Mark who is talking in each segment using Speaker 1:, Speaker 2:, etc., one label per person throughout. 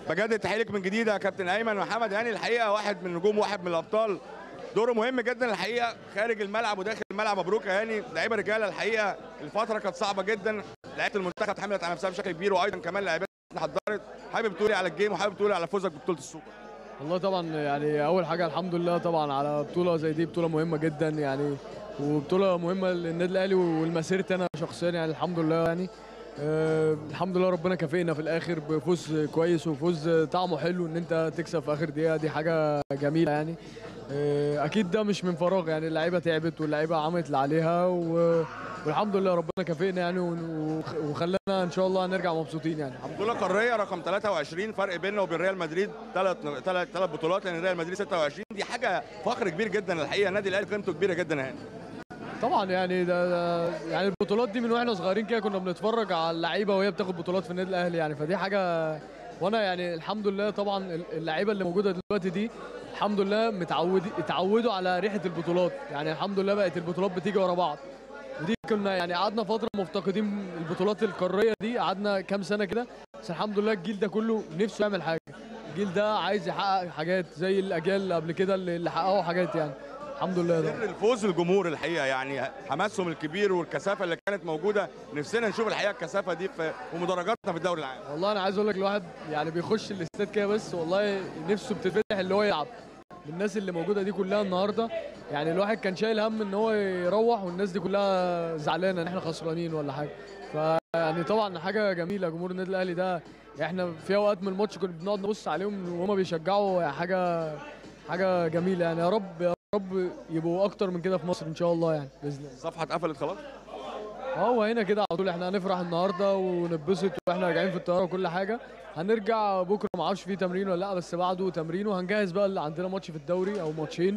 Speaker 1: بجدد تحيه لك من جديد يا كابتن ايمن محمد هاني الحقيقه واحد من النجوم واحد من الابطال دوره مهم جدا الحقيقه خارج الملعب وداخل الملعب مبروك يا هاني لعيبه رجاله الحقيقه الفتره كانت صعبه جدا لعيبه المنتخب اتحملت على نفسها بشكل كبير وايضا كمان لعيبه حضرت حابب تقولي على الجيم وحابب تقولي على فوزك ببطوله السوبر
Speaker 2: والله طبعا يعني اول حاجه الحمد لله طبعا على بطوله زي دي بطوله مهمه جدا يعني وبطوله مهمه للنادي الاهلي والمسيرتي انا شخصيا يعني الحمد لله يعني أه الحمد لله ربنا كافئنا في الاخر بفوز كويس وفوز طعمه حلو ان انت تكسب في اخر دقيقه دي حاجه جميله يعني أه اكيد ده مش من فراغ يعني اللعيبه تعبت واللعيبه عملت اللي عليها و... والحمد لله ربنا كافئنا يعني وخ- وخلانا ان شاء الله هنرجع مبسوطين يعني
Speaker 1: بطوله قاريه رقم 23 فرق بيننا وبين ريال مدريد ثلاث ثلاث ثلاث بطولات لان ريال مدريد 26 دي حاجه فخر كبير جدا الحقيقه النادي الاهلي قيمته كبيره جدا يا هاني
Speaker 2: طبعا يعني ده, ده يعني البطولات دي من واحنا صغيرين كده كنا بنتفرج على اللعيبه وهي بتاخد بطولات في النادي الاهلي يعني فدي حاجه وانا يعني الحمد لله طبعا اللعيبه اللي موجوده دلوقتي دي الحمد لله متعودي اتعودوا على ريحه البطولات يعني الحمد لله بقت البطولات بتيجي ورا بعض ودي كنا يعني قعدنا فتره مفتقدين البطولات القاريه دي قعدنا كام سنه كده بس الحمد لله الجيل ده كله نفسه يعمل حاجه الجيل ده عايز يحقق حاجات زي الاجيال اللي قبل كده اللي اللي حققوا حاجات يعني الحمد لله ده.
Speaker 1: سر الفوز الجمهور الحقيقه يعني حماسهم الكبير والكثافه اللي كانت موجوده نفسنا نشوف الحقيقه الكثافه دي في ومدرجاتنا في الدوري العام
Speaker 2: والله انا عايز اقول لك الواحد يعني بيخش الاستاد كده بس والله نفسه بتتفتح اللي هو يلعب الناس اللي موجوده دي كلها النهارده يعني الواحد كان شايل هم ان هو يروح والناس دي كلها زعلانه ان احنا خسرانين ولا حاجه فيعني طبعا حاجه جميله جمهور النادي الاهلي ده احنا في اوقات من الماتش كنا بنقعد نبص عليهم وهما بيشجعوا حاجه حاجه جميله يعني يا رب يا رب يبقوا اكتر من كده في مصر ان شاء الله يعني باذن الله
Speaker 1: الصفحه اتقفلت خلاص
Speaker 2: هو هنا كده على طول احنا هنفرح النهارده ونتبسط واحنا راجعين في الطياره وكل حاجه هنرجع بكره ما اعرفش فيه تمرين ولا لا بس بعده تمرين وهنجهز بقى اللي عندنا ماتش في الدوري او ماتشين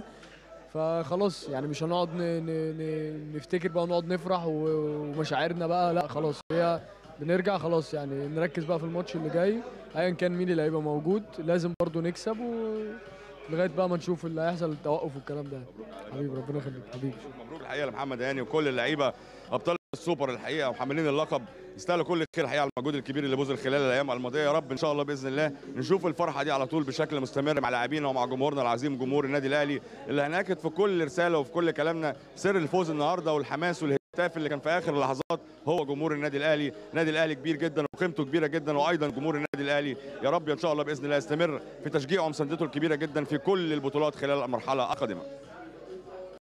Speaker 2: فخلاص يعني مش هنقعد ن... ن... ن... نفتكر بقى ونقعد نفرح و... ومشاعرنا بقى لا خلاص هي بنرجع خلاص يعني نركز بقى في الماتش اللي جاي ايا كان مين اللي هيبقى موجود لازم برضو نكسب و لغايه بقى ما نشوف اللي هيحصل التوقف والكلام ده حبيبي ربنا يخليك حبيبي
Speaker 1: مبروك الحقيقه لمحمد هاني وكل اللعيبه ابطال السوبر الحقيقه ومحملين اللقب يستاهلوا كل الخير الحقيقه على المجهود الكبير اللي بذل خلال الايام الماضيه يا رب ان شاء الله باذن الله نشوف الفرحه دي على طول بشكل مستمر مع لاعبينا ومع جمهورنا العظيم جمهور النادي الاهلي اللي هناكد في كل رساله وفي كل كلامنا سر الفوز النهارده والحماس والهتاف اللي كان في اخر اللحظات هو جمهور النادي الاهلي النادي الاهلي كبير جدا وقيمته كبيره جدا وايضا جمهور النادي الاهلي يا رب ان شاء الله باذن الله يستمر في تشجيعه ومساندته الكبيره جدا في كل البطولات خلال المرحله القادمه